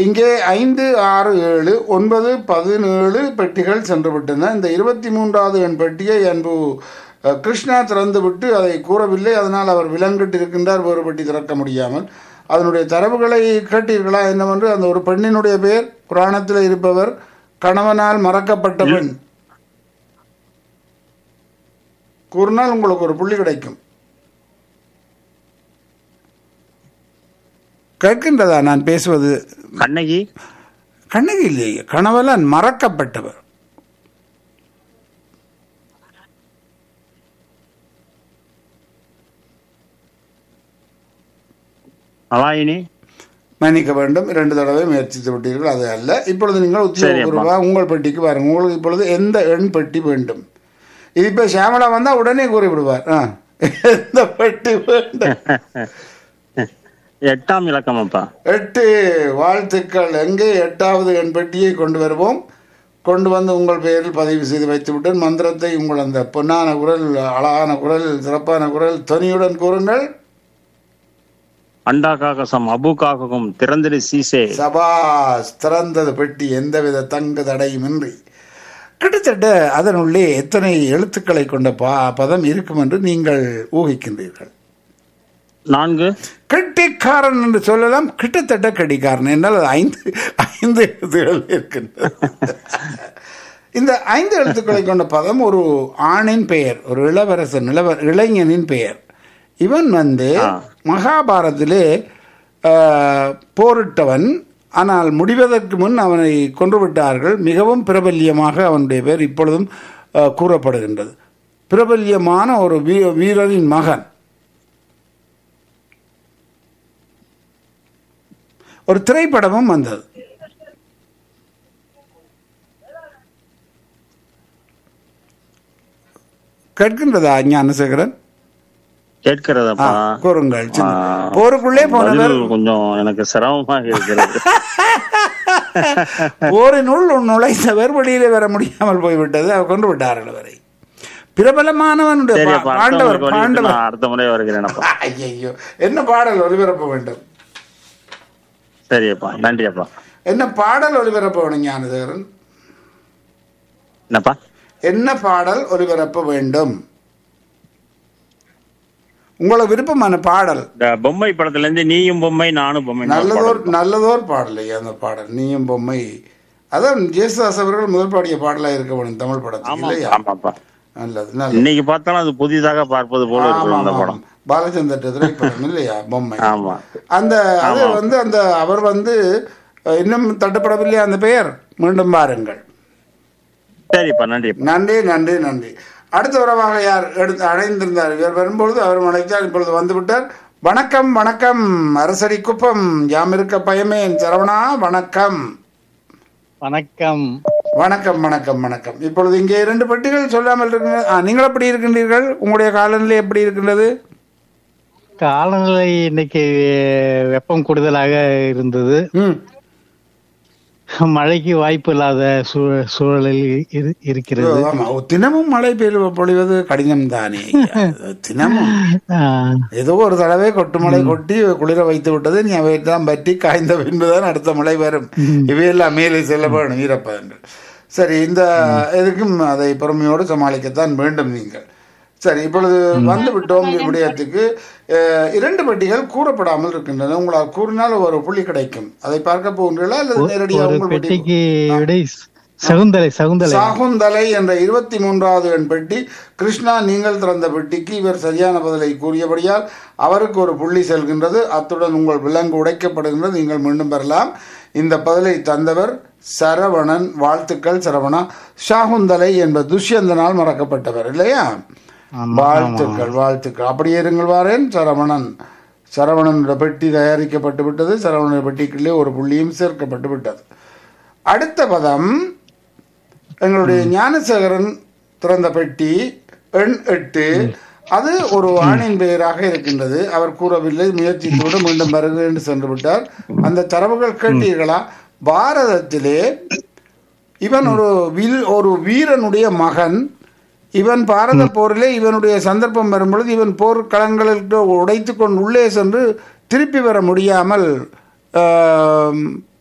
இங்கே ஐந்து ஆறு ஏழு ஒன்பது பதினேழு பெட்டிகள் சென்று விட்டன இந்த இருபத்தி மூன்றாவது எண் பெட்டியை அன்பு அஹ், கிருஷ்ணா திறந்து விட்டு அதை கூறவில்லை அதனால் அவர் விலங்கிட்டு இருக்கின்றார் வேறு பெட்டி திறக்க முடியாமல் அதனுடைய தரவுகளை கேட்டீர்களா என்னவென்று அந்த ஒரு பெண்ணினுடைய பெயர் புராணத்தில் இருப்பவர் கணவனால் மறக்கப்பட்ட பெண் கூறினால் உங்களுக்கு ஒரு புள்ளி கிடைக்கும் கேட்கின்றதா நான் பேசுவது கண்ணகி கண்ணகி இல்லையே கணவலான் மறக்கப்பட்டவர் அலாயினி மன்னிக்க வேண்டும் இரண்டு தடவை முயற்சித்து விட்டீர்கள் அது அல்ல இப்பொழுது நீங்கள் சரி, அப்பா. உத்தியோகபூர்வ உங்கள் பெட்டிக்கு பாருங்க உங்களுக்கு இப்பொழுது எந்த எண் பெட்டி வேண்டும் இது இப்ப சியாமலா வந்தா உடனே கூறிவிடுவார் ஆ. எந்த பெட்டி வேண்டும் எட்டாம் இலக்கம் அப்பா எட்டு வாழ்த்துக்கள் எங்கே எட்டாவது எண் பெட்டியை கொண்டு வருவோம் கொண்டு வந்து உங்கள் பெயரில் பதிவு செய்து வைத்து விட்டேன் மந்திரத்தை உங்கள் அந்த பொன்னான குரல் அழகான குரல் சிறப்பான குரல் தொனியுடன் கூறுங்கள் அண்டா காகசம் அபு காககம் திறந்திரு சீசே சபாஸ் திறந்தது பெட்டி எந்தவித தங்கு தடையுமின்றி கிட்டத்தட்ட அதனுள்ளே எத்தனை எழுத்துக்களை கொண்ட பா பதம் இருக்கும் என்று நீங்கள் ஊகிக்கின்றீர்கள் நான்கு கெட்டிக்காரன் என்று சொல்லலாம் கிட்டத்தட்ட கெட்டிக்காரன் என்றால் அது ஐந்து ஐந்து எழுத்துக்கள் இருக்கின்றது இந்த ஐந்து எழுத்துக்களை கொண்ட பதம் ஒரு ஆணின் பெயர் ஒரு இளவரசன் இளவ இளைஞனின் பெயர் இவன் வந்து ஆ. மகாபாரத்திலே ஆஹ், போரிட்டவன் ஆனால் முடிவதற்கு முன் அவனை கொன்றுவிட்டார்கள் மிகவும் பிரபல்யமாக அவனுடைய பேர் இப்பொழுதும் ஆஹ், கூறப்படுகின்றது பிரபல்யமான ஒரு வீ- வீரனின் மகன் ஒரு திரைப்படமும் வந்தது கேட்கின்றதா ஞானசேகரன் ஆ, கேட்கிறதப்பா கூறுங்கள் சின்ன- ஆ, போருக்குள்ளே போனவர் பதில் கொஞ்சம் எனக்கு சிரமமாக இருக்கிறது போரினுள் நுழைந்தவர் வெளியிலே வர முடியாமல் போய்விட்டது அவர் கொண்டு விட்டார்கள் அவரை பிரபலமானவனுடைய சரி பா- அப்பா அடுத்த பாண்டவர் முறை வழிவிட்டு பாண்டவர் நான் அடுத்த முறை வருகிறேனப்பா ஐயோ என்ன பாடல் ஒளிபரப்ப வேண்டும் சரியப்பா நன்றி அப்பா என்ன பாடல் ஒளிபரப்ப வேணும் ஞானசேகரன் என்னப்பா என்ன பாடல் ஒளிபரப்ப வேண்டும் உங்களுக்கு விருப்பமான பாடல் இந்த பொம்மை படத்துல இருந்து நீயும் பொம்மை நானும் பொம்மை நல்லதோர் நல்லதோர் பாடல் ஐயா அந்த பாடல் நீயும் பொம்மை அதான் ஜேசுதாஸ் அவர்கள் முதல் பாடிய பாடலா இருக்க வேணும் தமிழ் படத்துக்கு ஆமா இல்லையா ஆமாப்பா நல்லது நல்லது இன்னைக்கு பார்த்தாலும் அது புதிதாக பார்ப்பது போல ஆமா, இருக்கும் அந்த ஆமா, படம் ஆமா. பாலச்சந்தர் திரைப்படம் இல்லையா பொம்மை ஆமா அந்த அது வந்து அந்த அவர் வந்து அஹ், இன்னும் தட்டுப்படவில்லையா அந்த பெயர் மீண்டும் பாருங்கள் சரிப்பா நன்றி நன்றி நன்றி நன்றி அடுத்த உறவாக யார் எடுத்து அடைந்திருந்தார் இவர் வரும்பொழுது அவர் அழைத்தார் இப்பொழுது வந்து விட்டார் வணக்கம் வணக்கம் அரசடி குப்பம் யாம் இருக்க பயமேன் சரவணா வணக்கம் வணக்கம் வணக்கம் வணக்கம் வணக்கம் இப்பொழுது இங்கே இரண்டு பெட்டிகள் சொல்லாமல் இருக்கின்றன ஆ, நீங்கள் எப்படி இருக்கின்றீர்கள் உங்களுடைய காலநிலை எப்படி இருக்கின்றது காலநிலை இன்னைக்கு வெப்பம் கூடுதலாக இருந்தது ம் மழைக்கு வாய்ப்பு இல்லாத சூழ- சூழலில் இரு- இருக்கிறது ஆமா தினமும் மழை பெய்ய பொழிவது கடினம் தானே தினமும் ஆஹ், ஏதோ ஒரு தடவை கொட்டு மழை கொட்டி குளிர வைத்து விட்டது நீ அவையெல்லாம் பற்றி காய்ந்த பின்புதான் அடுத்த மழை வரும் இவையெல்லாம் மேலே செல்ல வேணும் ஈரப்பதங்கள் சரி இந்த எதுக்கும் அதை பொறுமையோடு சமாளிக்கத்தான் வேண்டும் நீங்கள் சரி இப்பொழுது வந்து விட்டோம் விடயத்துக்கு அஹ், இரண்டு பெட்டிகள் கூறப்படாமல் இருக்கின்றன உங்களால் கூறினால் ஒரு புள்ளி கிடைக்கும் அதை பார்க்க போகின்றீர்களா அல்லது நேரடியாக ஒரு உங்கள் பெட்டி பெட்டிக்கு விடை சகுந்தலை சகுந்தலை சாகுந்தலை என்ற இருபத்தி மூன்றாவது எண் பெட்டி கிருஷ்ணா நீங்கள் திறந்த பெட்டிக்கு இவர் சரியான பதிலை கூறியபடியால் அவருக்கு ஒரு புள்ளி செல்கின்றது அத்துடன் உங்கள் விலங்கு உடைக்கப்படுகின்றது நீங்கள் மீண்டும் பெறலாம் இந்த பதிலை தந்தவர் சரவணன் வாழ்த்துக்கள் சரவணா சாகுந்தலை என்பது துஷ்யந்தனால் மறக்கப்பட்டவர் இல்லையா ஆமா, வாழ்த்துக்கள் வாழ்த்துக்கள் அப்படியே இருங்கள் வாரேன் சரவணன் சரவணனோட பெட்டி தயாரிக்கப்பட்டு விட்டது சரவணன் பெட்டிக்குள்ளே ஒரு புள்ளியும் சேர்க்கப்பட்டு விட்டது அடுத்த பதம் எங்களுடைய ஞானசேகரன் திறந்த பெட்டி எண் எட்டு அது ஒரு ஆணின் பெயராக இருக்கின்றது அவர் கூறவில்லை முயற்சித்தோடு மீண்டும் வருகிறேன் என்று சென்று விட்டார் அந்த தரவுகள் கேட்டீர்களா பாரதத்திலே இவன் ஒரு வில் ஒரு வீரனுடைய மகன் இவன் பாரத போரிலே இவனுடைய சந்தர்ப்பம் வரும்பொழுது இவன் போர்க்களங்களுக்கு உடைத்து கொண்டு உள்ளே சென்று திருப்பி வர முடியாமல் ஆம்,